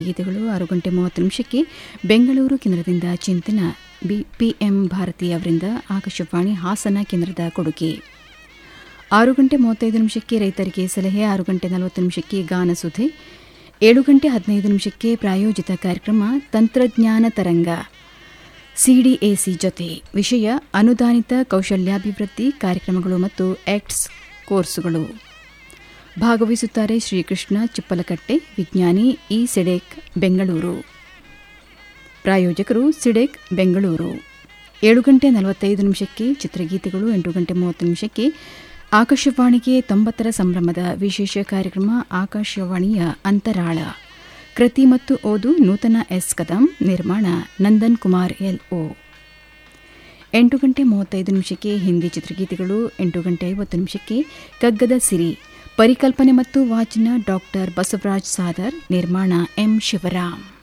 ಚಿತ್ರಗೀತೆಗಳು ಆರು ಗಂಟೆ ಮೂವತ್ತು ನಿಮಿಷಕ್ಕೆ ಬೆಂಗಳೂರು ಕೇಂದ್ರದಿಂದ ಚಿಂತನ ಬಿ ಪಿಎಂ ಭಾರತಿ ಅವರಿಂದ ಆಕಾಶವಾಣಿ ಹಾಸನ ಕೇಂದ್ರದ ಕೊಡುಗೆ ಆರು ಗಂಟೆ ಮೂವತ್ತೈದು ನಿಮಿಷಕ್ಕೆ ರೈತರಿಗೆ ಸಲಹೆ ಆರು ಗಂಟೆ ನಲವತ್ತು ನಿಮಿಷಕ್ಕೆ ಗಾನಸುಧೆ ಏಳು ಗಂಟೆ ಹದಿನೈದು ನಿಮಿಷಕ್ಕೆ ಪ್ರಾಯೋಜಿತ ಕಾರ್ಯಕ್ರಮ ತಂತ್ರಜ್ಞಾನ ತರಂಗ ಸಿಡಿಎಸಿ ಜೊತೆ ವಿಷಯ ಅನುದಾನಿತ ಕೌಶಲ್ಯಾಭಿವೃದ್ಧಿ ಕಾರ್ಯಕ್ರಮಗಳು ಮತ್ತು ಆಕ್ಟ್ಸ್ ಕೋರ್ಸುಗಳು ಭಾಗವಹಿಸುತ್ತಾರೆ ಶ್ರೀಕೃಷ್ಣ ಚಿಪ್ಪಲಕಟ್ಟೆ ವಿಜ್ಞಾನಿ ಇ ಸಿಡೆಕ್ ಬೆಂಗಳೂರು ಪ್ರಾಯೋಜಕರು ಸಿಡೆಕ್ ಬೆಂಗಳೂರು ಏಳು ಗಂಟೆ ನಲವತ್ತೈದು ನಿಮಿಷಕ್ಕೆ ಚಿತ್ರಗೀತೆಗಳು ಎಂಟು ಗಂಟೆ ಮೂವತ್ತು ನಿಮಿಷಕ್ಕೆ ಆಕಾಶವಾಣಿಗೆ ತೊಂಬತ್ತರ ಸಂಭ್ರಮದ ವಿಶೇಷ ಕಾರ್ಯಕ್ರಮ ಆಕಾಶವಾಣಿಯ ಅಂತರಾಳ ಕೃತಿ ಮತ್ತು ಓದು ನೂತನ ಎಸ್ ಕದಂ ನಿರ್ಮಾಣ ನಂದನ್ ಕುಮಾರ್ ಎಲ್ಒ ಎಂಟು ಗಂಟೆ ಮೂವತ್ತೈದು ನಿಮಿಷಕ್ಕೆ ಹಿಂದಿ ಚಿತ್ರಗೀತೆಗಳು ಎಂಟು ಗಂಟೆ ಐವತ್ತು ನಿಮಿಷಕ್ಕೆ ಕಗ್ಗದ ಸಿರಿ ಪರಿಕಲ್ಪನೆ ಮತ್ತು ವಾಚನ ಡಾಕ್ಟರ್ ಬಸವರಾಜ್ ಸಾದರ್ ನಿರ್ಮಾಣ ಎಂ ಶಿವರಾಮ್